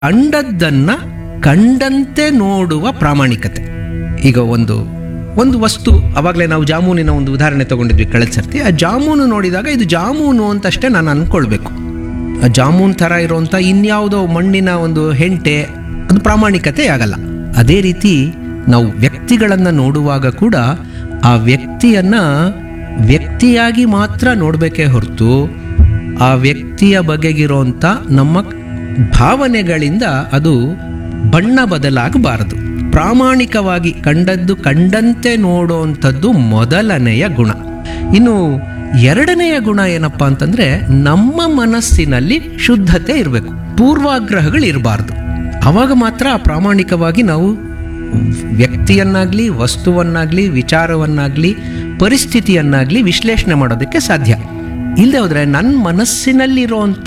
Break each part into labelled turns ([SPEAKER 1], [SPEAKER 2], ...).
[SPEAKER 1] ಕಂಡದ್ದನ್ನ ಕಂಡಂತೆ ನೋಡುವ ಪ್ರಾಮಾಣಿಕತೆ ಈಗ ಒಂದು ಒಂದು ವಸ್ತು ಅವಾಗಲೇ ನಾವು ಜಾಮೂನಿನ ಒಂದು ಉದಾಹರಣೆ ತಗೊಂಡಿದ್ವಿ ಕಳೆದ ಸರ್ತಿ ಆ ಜಾಮೂನು ನೋಡಿದಾಗ ಇದು ಜಾಮೂನು ಅಂತಷ್ಟೇ ನಾನು ಅನ್ಕೊಳ್ಬೇಕು ಆ ಜಾಮೂನ್ ಥರ ಇರುವಂಥ ಇನ್ಯಾವುದೋ ಮಣ್ಣಿನ ಒಂದು ಹೆಂಟೆ ಅದು ಪ್ರಾಮಾಣಿಕತೆ ಆಗಲ್ಲ ಅದೇ ರೀತಿ ನಾವು ವ್ಯಕ್ತಿಗಳನ್ನು ನೋಡುವಾಗ ಕೂಡ ಆ ವ್ಯಕ್ತಿಯನ್ನ ವ್ಯಕ್ತಿಯಾಗಿ ಮಾತ್ರ ನೋಡಬೇಕೇ ಹೊರತು ಆ ವ್ಯಕ್ತಿಯ ಬಗೆಗಿರೋಂಥ ನಮ್ಮ ಭಾವನೆಗಳಿಂದ ಅದು ಬಣ್ಣ ಬದಲಾಗಬಾರದು ಪ್ರಾಮಾಣಿಕವಾಗಿ ಕಂಡದ್ದು ಕಂಡಂತೆ ನೋಡುವಂಥದ್ದು ಮೊದಲನೆಯ ಗುಣ ಇನ್ನು ಎರಡನೆಯ ಗುಣ ಏನಪ್ಪಾ ಅಂತಂದ್ರೆ ನಮ್ಮ ಮನಸ್ಸಿನಲ್ಲಿ ಶುದ್ಧತೆ ಇರಬೇಕು ಪೂರ್ವಾಗ್ರಹಗಳು ಇರಬಾರ್ದು ಅವಾಗ ಮಾತ್ರ ಪ್ರಾಮಾಣಿಕವಾಗಿ ನಾವು ವ್ಯಕ್ತಿಯನ್ನಾಗ್ಲಿ ವಸ್ತುವನ್ನಾಗ್ಲಿ ವಿಚಾರವನ್ನಾಗ್ಲಿ ಪರಿಸ್ಥಿತಿಯನ್ನಾಗ್ಲಿ ವಿಶ್ಲೇಷಣೆ ಮಾಡೋದಕ್ಕೆ ಸಾಧ್ಯ ಇಲ್ಲದೆ ಹೋದ್ರೆ ನನ್ನ ಮನಸ್ಸಿನಲ್ಲಿರುವಂಥ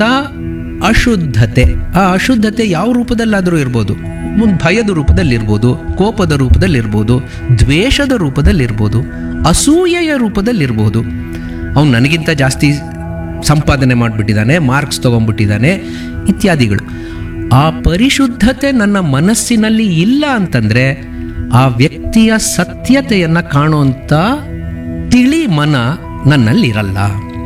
[SPEAKER 1] ಅಶುದ್ಧತೆ ಆ ಅಶುದ್ಧತೆ ಯಾವ ರೂಪದಲ್ಲಾದರೂ ಇರ್ಬೋದು ಒಂದು ಭಯದ ರೂಪದಲ್ಲಿರ್ಬೋದು ಕೋಪದ ರೂಪದಲ್ಲಿರ್ಬೋದು ದ್ವೇಷದ ರೂಪದಲ್ಲಿರ್ಬೋದು ಅಸೂಯೆಯ ರೂಪದಲ್ಲಿರ್ಬೋದು ಅವನು ನನಗಿಂತ ಜಾಸ್ತಿ ಸಂಪಾದನೆ ಮಾಡಿಬಿಟ್ಟಿದ್ದಾನೆ ಮಾರ್ಕ್ಸ್ ತೊಗೊಂಡ್ಬಿಟ್ಟಿದ್ದಾನೆ ಇತ್ಯಾದಿಗಳು ಆ ಪರಿಶುದ್ಧತೆ ನನ್ನ ಮನಸ್ಸಿನಲ್ಲಿ ಇಲ್ಲ ಅಂತಂದ್ರೆ ಆ ವ್ಯಕ್ತಿಯ ಸತ್ಯತೆಯನ್ನ ಕಾಣುವಂಥ ತಿಳಿ ಮನ ನನ್ನಲ್ಲಿರಲ್ಲ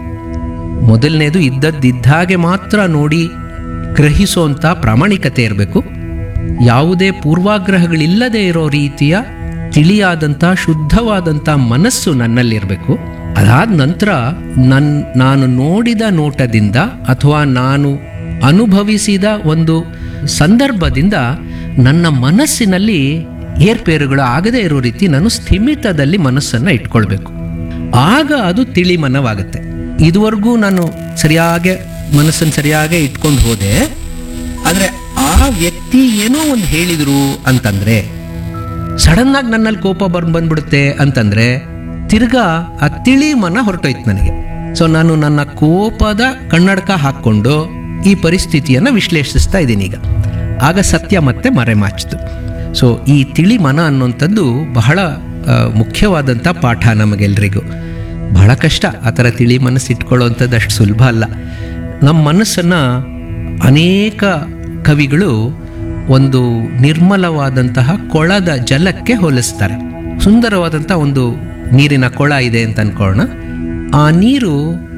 [SPEAKER 1] ಮೊದಲನೇದು ಇದ್ದದ್ದಿದ್ದಾಗೆ ಮಾತ್ರ ನೋಡಿ ಗ್ರಹಿಸುವಂಥ ಪ್ರಾಮಾಣಿಕತೆ ಇರಬೇಕು ಯಾವುದೇ ಪೂರ್ವಾಗ್ರಹಗಳಿಲ್ಲದೆ ಇರೋ ರೀತಿಯ ತಿಳಿಯಾದಂಥ ಶುದ್ಧವಾದಂಥ ಮನಸ್ಸು ನನ್ನಲ್ಲಿರಬೇಕು ಅದಾದ ನಂತರ ನನ್ ನಾನು ನೋಡಿದ ನೋಟದಿಂದ ಅಥವಾ ನಾನು ಅನುಭವಿಸಿದ ಒಂದು ಸಂದರ್ಭದಿಂದ ನನ್ನ ಮನಸ್ಸಿನಲ್ಲಿ ಏರ್ಪೇರುಗಳು ಆಗದೇ ಇರೋ ರೀತಿ ನಾನು ಸ್ಥಿಮಿತದಲ್ಲಿ ಮನಸ್ಸನ್ನು ಇಟ್ಕೊಳ್ಬೇಕು ಆಗ ಅದು ತಿಳಿಮನವಾಗುತ್ತೆ ಇದುವರೆಗೂ ನಾನು ಸರಿಯಾಗಿ ಮನಸ್ಸನ್ನು ಸರಿಯಾಗಿ ಇಟ್ಕೊಂಡು ಹೋದೆ ಆದರೆ ಆ ವ್ಯಕ್ತಿ ಏನೋ ಒಂದು ಹೇಳಿದ್ರು ಅಂತಂದ್ರೆ ಸಡನ್ ಆಗಿ ನನ್ನಲ್ಲಿ ಕೋಪ ಬಂದ್ ಬಂದ್ಬಿಡುತ್ತೆ ಅಂತಂದ್ರೆ ತಿರ್ಗಾ ಆ ತಿಳಿ ಮನ ಹೊರಟೋಯ್ತು ನನಗೆ ಸೊ ನಾನು ನನ್ನ ಕೋಪದ ಕನ್ನಡಕ ಹಾಕ್ಕೊಂಡು ಈ ಪರಿಸ್ಥಿತಿಯನ್ನು ವಿಶ್ಲೇಷಿಸ್ತಾ ಇದ್ದೀನಿ ಈಗ ಆಗ ಸತ್ಯ ಮತ್ತೆ ಮರೆಮಾಚಿತು ಸೊ ಈ ತಿಳಿ ಮನ ಅನ್ನುವಂಥದ್ದು ಬಹಳ ಆ, ಮುಖ್ಯವಾದಂಥ ಪಾಠ ನಮಗೆಲ್ರಿಗೂ ಬಹಳ ಕಷ್ಟ ಆ ಥರ ತಿಳಿ ಮನಸ್ಸು ಇಟ್ಕೊಳ್ಳೋವಂಥದ್ದು ಅಷ್ಟು ಸುಲಭ ಅಲ್ಲ ನಮ್ಮ ಮನಸ್ಸನ್ನು ಅನೇಕ ಕವಿಗಳು ಒಂದು ನಿರ್ಮಲವಾದಂತಹ ಕೊಳದ ಜಲಕ್ಕೆ ಹೋಲಿಸ್ತಾರೆ ಸುಂದರವಾದಂಥ ಒಂದು ನೀರಿನ ಕೊಳ ಇದೆ ಅಂತ ಅನ್ಕೊಳ್ಳೋಣ ಆ ನೀರು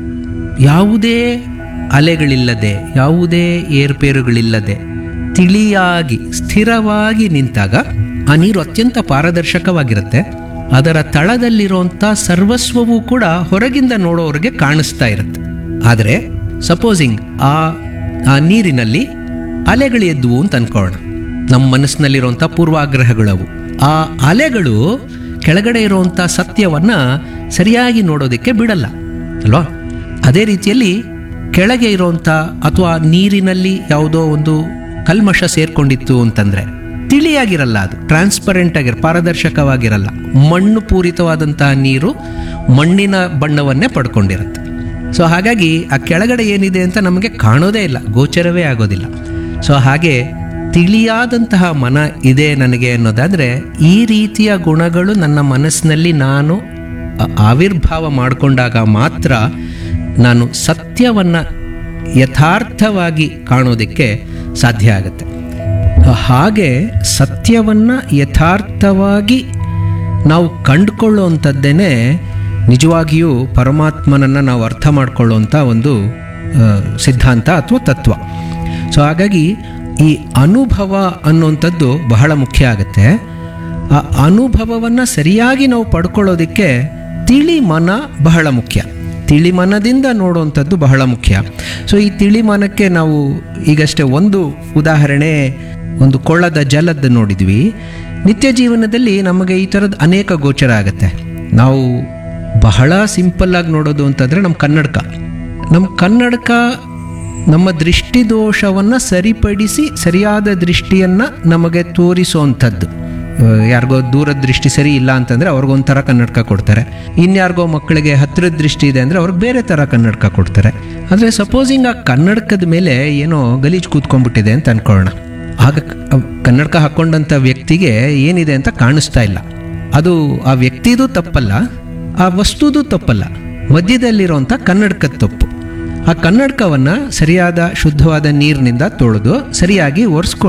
[SPEAKER 1] ಯಾವುದೇ ಅಲೆಗಳಿಲ್ಲದೆ ಯಾವುದೇ ಏರ್ಪೇರುಗಳಿಲ್ಲದೆ ತಿಳಿಯಾಗಿ ಸ್ಥಿರವಾಗಿ ನಿಂತಾಗ ಆ ನೀರು ಅತ್ಯಂತ ಪಾರದರ್ಶಕವಾಗಿರುತ್ತೆ ಅದರ ತಳದಲ್ಲಿರುವಂಥ ಸರ್ವಸ್ವವೂ ಕೂಡ ಹೊರಗಿಂದ ನೋಡೋರಿಗೆ ಕಾಣಿಸ್ತಾ ಇರುತ್ತೆ ಆದರೆ ಸಪೋಸಿಂಗ್ ಆ ಆ ನೀರಿನಲ್ಲಿ ಅಲೆಗಳು ಎದ್ವು ಅಂತ ಅನ್ಕೊಳ್ಳೋಣ ನಮ್ಮ ಮನಸ್ಸಿನಲ್ಲಿರುವಂಥ ಪೂರ್ವಾಗ್ರಹಗಳವು ಆ ಅಲೆಗಳು ಕೆಳಗಡೆ ಇರುವಂಥ ಸತ್ಯವನ್ನ ಸರಿಯಾಗಿ ನೋಡೋದಕ್ಕೆ ಬಿಡಲ್ಲ ಅಲ್ವಾ ಅದೇ ರೀತಿಯಲ್ಲಿ ಕೆಳಗೆ ಇರುವಂಥ ಅಥವಾ ನೀರಿನಲ್ಲಿ ಯಾವುದೋ ಒಂದು ಕಲ್ಮಶ ಸೇರ್ಕೊಂಡಿತ್ತು ಅಂತಂದ್ರೆ ತಿಳಿಯಾಗಿರಲ್ಲ ಅದು ಟ್ರಾನ್ಸ್ಪರೆಂಟ್ ಆಗಿರ ಪಾರದರ್ಶಕವಾಗಿರಲ್ಲ ಮಣ್ಣು ಪೂರಿತವಾದಂತಹ ನೀರು ಮಣ್ಣಿನ ಬಣ್ಣವನ್ನೇ ಪಡ್ಕೊಂಡಿರುತ್ತೆ ಸೊ ಹಾಗಾಗಿ ಆ ಕೆಳಗಡೆ ಏನಿದೆ ಅಂತ ನಮಗೆ ಕಾಣೋದೇ ಇಲ್ಲ ಗೋಚರವೇ ಆಗೋದಿಲ್ಲ ಸೊ ಹಾಗೆ ತಿಳಿಯಾದಂತಹ ಮನ ಇದೆ ನನಗೆ ಅನ್ನೋದಾದರೆ ಈ ರೀತಿಯ ಗುಣಗಳು ನನ್ನ ಮನಸ್ಸಿನಲ್ಲಿ ನಾನು ಆ- ಆವಿರ್ಭಾವ ಮಾಡಿಕೊಂಡಾಗ ಮಾತ್ರ ನಾನು ಸತ್ಯವನ್ನು ಯಥಾರ್ಥವಾಗಿ ಕಾಣೋದಕ್ಕೆ ಸಾಧ್ಯ ಆಗುತ್ತೆ ಹಾಗೆ ಸತ್ಯವನ್ನು ಯಥಾರ್ಥವಾಗಿ ನಾವು ಕಂಡುಕೊಳ್ಳುವಂಥದ್ದೇನೆ ನಿಜವಾಗಿಯೂ ಪರಮಾತ್ಮನನ್ನು ನಾವು ಅರ್ಥ ಮಾಡಿಕೊಳ್ಳುವಂಥ ಒಂದು ಆ, ಸಿದ್ಧಾಂತ ಅಥವಾ ತತ್ವ ಸೊ ಹಾಗಾಗಿ ಈ ಅನುಭವ ಅನ್ನುವಂಥದ್ದು ಬಹಳ ಮುಖ್ಯ ಆಗುತ್ತೆ ಆ ಅನುಭವವನ್ನು ಸರಿಯಾಗಿ ನಾವು ಪಡ್ಕೊಳ್ಳೋದಕ್ಕೆ ತಿಳಿ ಮನ ಬಹಳ ಮುಖ್ಯ ತಿಳಿ ಮನದಿಂದ ನೋಡುವಂಥದ್ದು ಬಹಳ ಮುಖ್ಯ ಸೊ ಈ ತಿಳಿ ಮನಕ್ಕೆ ನಾವು ಈಗಷ್ಟೇ ಒಂದು ಉದಾಹರಣೆ ಒಂದು ಕೊಳ್ಳದ ಜಲದ ನೋಡಿದ್ವಿ ನಿತ್ಯ ಜೀವನದಲ್ಲಿ ನಮಗೆ ಈ ಥರದ್ದು ಅನೇಕ ಗೋಚರ ಆಗುತ್ತೆ ನಾವು ಬಹಳ ಸಿಂಪಲ್ ಆಗಿ ನೋಡೋದು ಅಂತಂದರೆ ನಮ್ಮ ಕನ್ನಡಕ ನಮ್ಮ ಕನ್ನಡಕ ನಮ್ಮ ದೃಷ್ಟಿ ದೋಷವನ್ನು ಸರಿಪಡಿಸಿ ಸರಿಯಾದ ದೃಷ್ಟಿಯನ್ನು ನಮಗೆ ತೋರಿಸುವಂಥದ್ದು ಆ, ಯಾರಿಗೋ ದೂರದ ದೃಷ್ಟಿ ಸರಿ ಇಲ್ಲ ಅಂತಂದರೆ ಅವ್ರಿಗೊಂಥರ ಕನ್ನಡಕ ಕೊಡ್ತಾರೆ ಇನ್ಯಾರಿಗೋ ಮಕ್ಕಳಿಗೆ ಹತ್ತಿರದ ದೃಷ್ಟಿ ಇದೆ ಅಂದರೆ ಅವ್ರಿಗೆ ಬೇರೆ ಥರ ಕನ್ನಡಕ ಕೊಡ್ತಾರೆ ಆದರೆ ಸಪೋಸಿಂಗ್ ಆ ಕನ್ನಡಕದ ಮೇಲೆ ಏನೋ ಗಲೀಜು ಕೂತ್ಕೊಂಡ್ಬಿಟ್ಟಿದೆ ಅಂತ ಅನ್ಕೊಳ್ಳೋಣ ಆಗ ಕ- ಅವ್ ಕನ್ನಡಕ ಹಾಕ್ಕೊಂಡಂಥ ವ್ಯಕ್ತಿಗೆ ಏನಿದೆ ಅಂತ ಕಾಣಿಸ್ತಾ ಇಲ್ಲ ಅದು ಆ ವ್ಯಕ್ತಿದು ತಪ್ಪಲ್ಲ ಆ ವಸ್ತುದು ತಪ್ಪಲ್ಲ ಮಧ್ಯದಲ್ಲಿರುವಂಥ ಕನ್ನಡಕದ ತಪ್ಪು ಆ ಕನ್ನಡಕವನ್ನು ಸರಿಯಾದ ಶುದ್ಧವಾದ ನೀರಿನಿಂದ ತೊಳೆದು ಸರಿಯಾಗಿ ಒರೆಸ್ಕೊಂಡು